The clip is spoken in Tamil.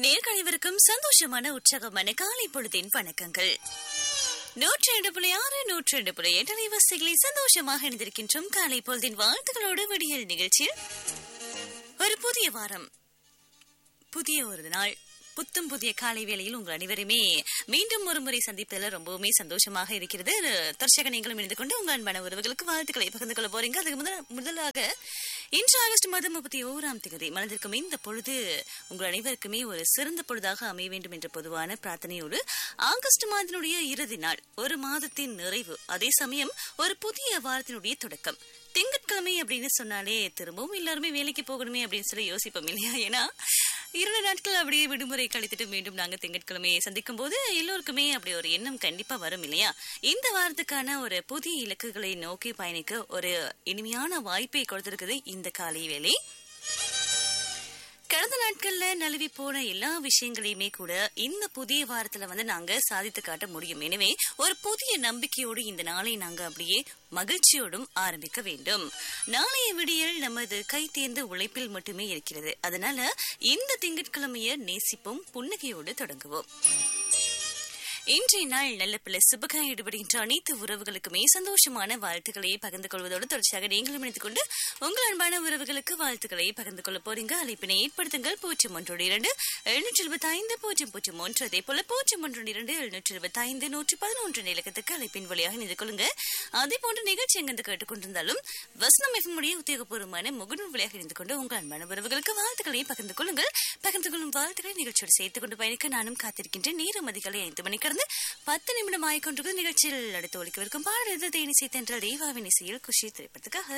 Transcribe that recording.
நேர்கழிவிற்கும் சந்தோஷமான உற்சாகமான காலை பொழுதின் வணக்கங்கள் நூற்றி ரெண்டு புள்ளி ஆறு நூற்றி ரெண்டு புள்ளி எட்டு அலைவரிசைகளில் சந்தோஷமாக இணைந்திருக்கின்றோம் காலை பொழுதின் வாழ்த்துக்களோடு விடியல் நிகழ்ச்சியில் ஒரு புதிய வாரம் புதிய ஒரு நாள் புத்தும் புதிய காலை வேளையில் உங்கள் அனைவருமே மீண்டும் ஒரு முறை சந்திப்பதில் ரொம்பவுமே சந்தோஷமாக இருக்கிறது தற்சக நீங்களும் இணைந்து கொண்டு உங்கள் அன்பான உறவுகளுக்கு வாழ்த்துக்களை பகிர்ந்து கொள்ள போறீங்க அதுக்கு முதல் முதலாக இன்று ஆகஸ்ட் மாதம் முப்பத்தி ஓராம் தேதி மனதிற்கும் இந்த பொழுது உங்கள் அனைவருக்குமே ஒரு சிறந்த பொழுதாக அமைய வேண்டும் என்ற பொதுவான பிரார்த்தனையோடு ஆகஸ்ட் மாதத்தினுடைய இறுதி நாள் ஒரு மாதத்தின் நிறைவு அதே சமயம் ஒரு புதிய வாரத்தினுடைய தொடக்கம் திங்கட்கிழமை அப்படின்னு சொன்னாலே திரும்பவும் எல்லாருமே வேலைக்கு போகணுமே அப்படின்னு சொல்லி யோசிப்போம் இல்லையா ஏன்னா இரண்டு நாட்கள் அப்படியே விடுமுறை கழித்துட்டு மீண்டும் நாங்க திங்கட்கிழமையை சந்திக்கும் போது எல்லோருக்குமே அப்படி ஒரு எண்ணம் கண்டிப்பா வரும் இல்லையா இந்த வாரத்துக்கான ஒரு புதிய இலக்குகளை நோக்கி பயணிக்க ஒரு இனிமையான வாய்ப்பை கொடுத்திருக்குது இந்த காலை வேலை கடந்த நாட்கள்ல நழுவி போன எல்லா விஷயங்களையுமே கூட இந்த புதிய வாரத்துல வந்து நாங்க சாதித்து காட்ட முடியும் எனவே ஒரு புதிய நம்பிக்கையோடு இந்த நாளை நாங்க அப்படியே மகிழ்ச்சியோடும் ஆரம்பிக்க வேண்டும் நாளைய விடியல் நமது கை தேர்ந்த உழைப்பில் மட்டுமே இருக்கிறது அதனால இந்த திங்கட்கிழமைய நேசிப்போம் புன்னகையோடு தொடங்குவோம் இன்றைய நாள் நல்ல பிள்ளை சுபகாய் ஈடுபடுகின்ற அனைத்து உறவுகளுக்குமே சந்தோஷமான வாழ்த்துக்களை பகிர்ந்து கொள்வதோடு தொடர்ச்சியாக நீங்களும் இணைத்துக் கொண்டு உங்கள் அன்பான உறவுகளுக்கு வாழ்த்துக்களை பகிர்ந்து கொள்ள போறீங்க அழைப்பினை ஏற்படுத்துங்கள் பூஜ்ஜியம் ஒன்று இரண்டு எழுநூற்றி இருபத்தி ஐந்து பூஜ்ஜியம் பூஜ்ஜியம் ஒன்று அதே போல பூஜ்ஜியம் ஒன்று இரண்டு எழுநூற்றி இருபத்தி ஐந்து நூற்றி பதினொன்று இலக்கத்துக்கு அழைப்பின் வழியாக இணைந்து கொள்ளுங்க அதே போன்ற நிகழ்ச்சி எங்கிருந்து கேட்டுக்கொண்டிருந்தாலும் வசனம் எஃப்எம்முடைய உத்தியோகபூர்வமான முகநூல் வழியாக இணைந்து கொண்டு உங்கள் அன்பான உறவுகளுக்கு வாழ்த்துக்களை பகிர்ந்து கொள்ளுங்கள் பகிர்ந்து கொள்ளும் வாழ்த்துக்களை நிகழ்ச்சியோடு சேர்த்துக் கொண்டு பயணிக்க நானும் காத்திருக்கின்றேன் நேரம் அதிகாலை ஐந்து மணி கடந்து பத்து நிமிடம் ஆய்கொண்டிருக்கும் நிகழ்ச்சியில் அடுத்து ஒழிக்கவிருக்கும் பாடல் தேனிசை தென்றல் தேவாவின் இசையில் குஷி திரைப்படத்துக்காக